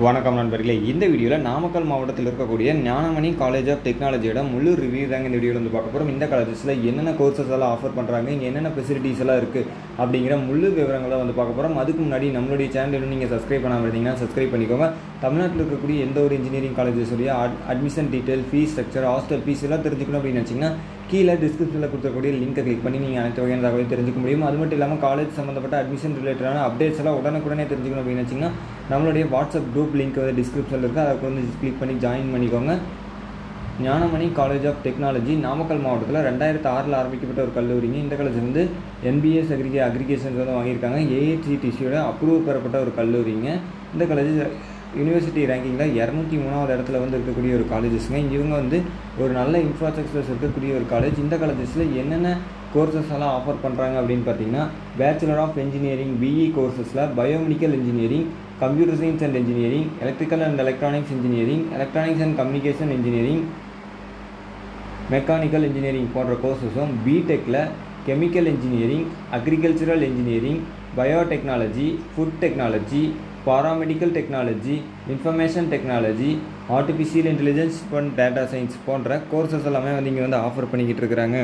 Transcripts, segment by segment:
வணக்கம் நண்பர்களே இந்த வீடியோவில் நாமக்கல் மாவட்டத்தில் இருக்கக்கூடிய ஞானமணி காலேஜ் ஆஃப் டெக்னாலஜியோட முழு ரிவ்யூ தாங்க இந்த வீடியோவில் வந்து பார்க்க போகிறோம் இந்த காலேஜஸில் என்னென்ன கோர்சஸ் எல்லாம் ஆஃபர் பண்ணுறாங்க இங்கே என்னென்ன ஃபெசிலிட்டிஸ் எல்லாம் இருக்குது அப்படிங்கிற முழு விவரங்களை வந்து பார்க்க போகிறோம் அதுக்கு முன்னாடி நம்மளுடைய சேனல் நீங்கள் சப்ஸ்கிரைப் பண்ணாமல் இருந்தீங்கன்னா சப்ஸ்கிரைப் பண்ணிக்கோங்க தமிழ்நாட்டில் இருக்கக்கூடிய எந்த ஒரு இன்ஜினியரிங் காலேஜஸுடைய admission detail fees structure hostel fees எல்லாம் தெரிஞ்சுக்கணும் அப்படின்னு வச்சிங்கன்னா கீழே டிஸ்கிரிப்ஷனில் கொடுக்கக்கூடிய லிங்கை கிளிக் பண்ணி நீங்கள் அனைத்து வகையான தகவலை தெரிஞ்சுக்க முடியும் அது மட்டும் இல்லாமல் காலேஜ் சம்மந்தப்பட்ட அட்மிஷன் ரிலேட்டடான அப்டேட்ஸ் எல்லாம் உடனுக்குடனே தெரிஞ்சுக்கணும் அப்படின்னு வச்சிங்கன்னா நம்மளுடைய வாட்ஸ்அப் குரூப் லிங்க் வந்து டிஸ்கிரிப்ஷனில் இருக்குது அதை வந்து கிளிக் பண்ணி ஜாயின் பண்ணிக்கோங்க Gnanamani college of technology Namakkal மாவட்டத்தில் ரெண்டாயிரத்து ஆறில் ஆரம்பிக்கப்பட்ட ஒரு கல்லூரிங்க இந்த காலேஜ் வந்து என்பிஎஸ் அக்ரிகே அக்ரிகேஷன்ஸ் வந்து வாங்கியிருக்காங்க ஏஐசிடிசியோட அப்ரூவ் பெறப்பட்ட ஒரு கல்லூரிங்க இந்த காலேஜ் யூனிவர்சிட்டி ரேங்கிங்கில் இரநூத்தி மூணாவது இடத்துல வந்து இருக்கக்கூடிய ஒரு காலேஜஸ்ங்க இவங்க வந்து ஒரு நல்ல இன்ஃப்ராஸ்ட்ரக்சர்ஸ் இருக்கக்கூடிய ஒரு காலேஜ் இந்த காலேஜஸில் என்னென்ன கோர்சஸ் எல்லாம் ஆஃபர் பண்ணுறாங்க அப்படின்னு பார்த்தீங்கன்னா பேச்சுலர் ஆஃப் இன்ஜினியரிங் பிஇ கோர்சஸில் biomedical engineering computer science and engineering electrical and electronics engineering electronics and communication engineering mechanical engineering போன்ற கோர்சஸும் பிடெக்கில் chemical engineering agricultural engineering biotechnology food technology paramedical technology information technology artificial intelligence and data science போன்ற courses எல்லாமே வந்து இங்கே வந்து offer பண்ணிக்கிட்டு இருக்கிறாங்க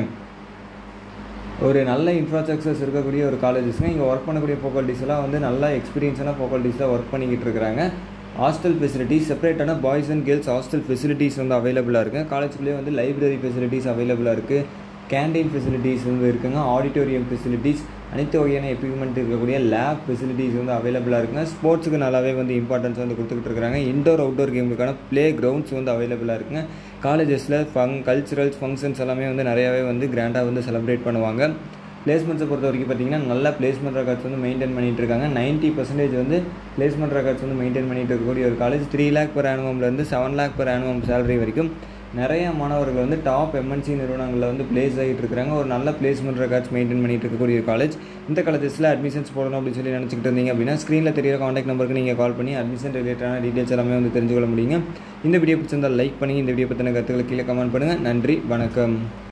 ஒரு நல்ல இன்ஃப்ராஸ்ட்ரக்சர்ஸ் இருக்கக்கூடிய ஒரு காலேஜஸ்ங்க இங்கே ஒர்க் பண்ணக்கூடிய ஃபேக்கல்ட்டிஸ் எல்லாம் வந்து நல்ல எக்ஸ்பீரியன்ஸான ஃபேக்கல்ட்டிஸ் தான் ஒர்க் பண்ணிக்கிட்டு இருக்கிறாங்க ஹாஸ்டல் ஃபெசிலிட்டிஸ் செப்பரேட்டான boys and girls hostel facilities வந்து அவைலபிளாக இருக்குது காலேஜ்குள்ளேயே வந்து லைப்ரரி ஃபெசிலிட்டிஸ் அவைலபிளாக இருக்குது கேண்டீன் ஃபெசிலிட்டிஸ் வந்து இருக்குங்க ஆடிட்டோரியம் ஃபெசிலிட்டிஸ் அனைத்து வகையான எக்யூப்மெண்ட் இருக்கக்கூடிய லேப் ஃபெசிலிட்டிஸ் வந்து அவைலபிளாக இருக்குங்க ஸ்போர்ட்ஸுக்கு நல்லாவே வந்து இம்பார்ட்டன்ஸ் வந்து கொடுத்துக்கிட்டு இருக்காங்க இன்டோர் அவுட்டோர் கேமுக்கான ப்ளே கிரவுண்ட்ஸ் வந்து அவைலபிளாக இருக்குங்க காலேஜஸில் ஃபங் கல்ச்சுரல்ஸ் ஃபங்க்ஷன்ஸ் எல்லாமே வந்து நிறையாவே வந்து கிராண்டாக வந்து செலிப்ரேட் பண்ணுவாங்க பிளேஸ்மெண்ட்ஸை பொறுத்த வரைக்கும் பார்த்தீங்கன்னா நல்ல பிளேஸ்மெண்ட் ரெக்கார்ட்ஸ் வந்து மெயின்டைன் பண்ணிட்டு இருக்காங்க நைன்ட்டி பர்சன்டேஜ் வந்து பிளேஸ்மெண்ட் ரெக்கார்ட்ஸ் வந்து மெயின்டைன் பண்ணிட்டு இருக்கக்கூடிய ஒரு காலேஜ் த்ரீ லேக் per ஆனுவம்லேருந்து seven lakh per annum salary வரைக்கும் நிறைய மாணவர்கள் வந்து டாப் எம்என்சி நிறுவனங்களில் வந்து பிளேஸ் ஆகிட்டு இருக்காங்க ஒரு நல்ல பிளேஸ்மெண்ட் ரெக்கார்ட்ஸ் மெயின்டைன் பண்ணிட்டு இருக்கக்கூடிய காலேஜ் இந்த காலேஜஸில் அட்மிஷன்ஸ் போடணும் அப்படின்னு சொல்லி நினச்சிக்கிட்டு இருந்தீங்க அப்படின்னா ஸ்க்ரீனில் தெரியிற காண்டாக்ட் நம்பருக்கு நீங்கள் கால் பண்ணி அட்மிஷன் ரிலேட்டடான டீட்டெயில்ஸ் எல்லாமே வந்து தெரிஞ்சுக்கொள்ள முடியுங்க இந்த வீடியோ பிடிச்சிருந்தால் லைக் பண்ணி இந்த வீடியோ பற்றின கருத்துக்களை கீழே கமெண்ட் பண்ணுங்கள் நன்றி வணக்கம்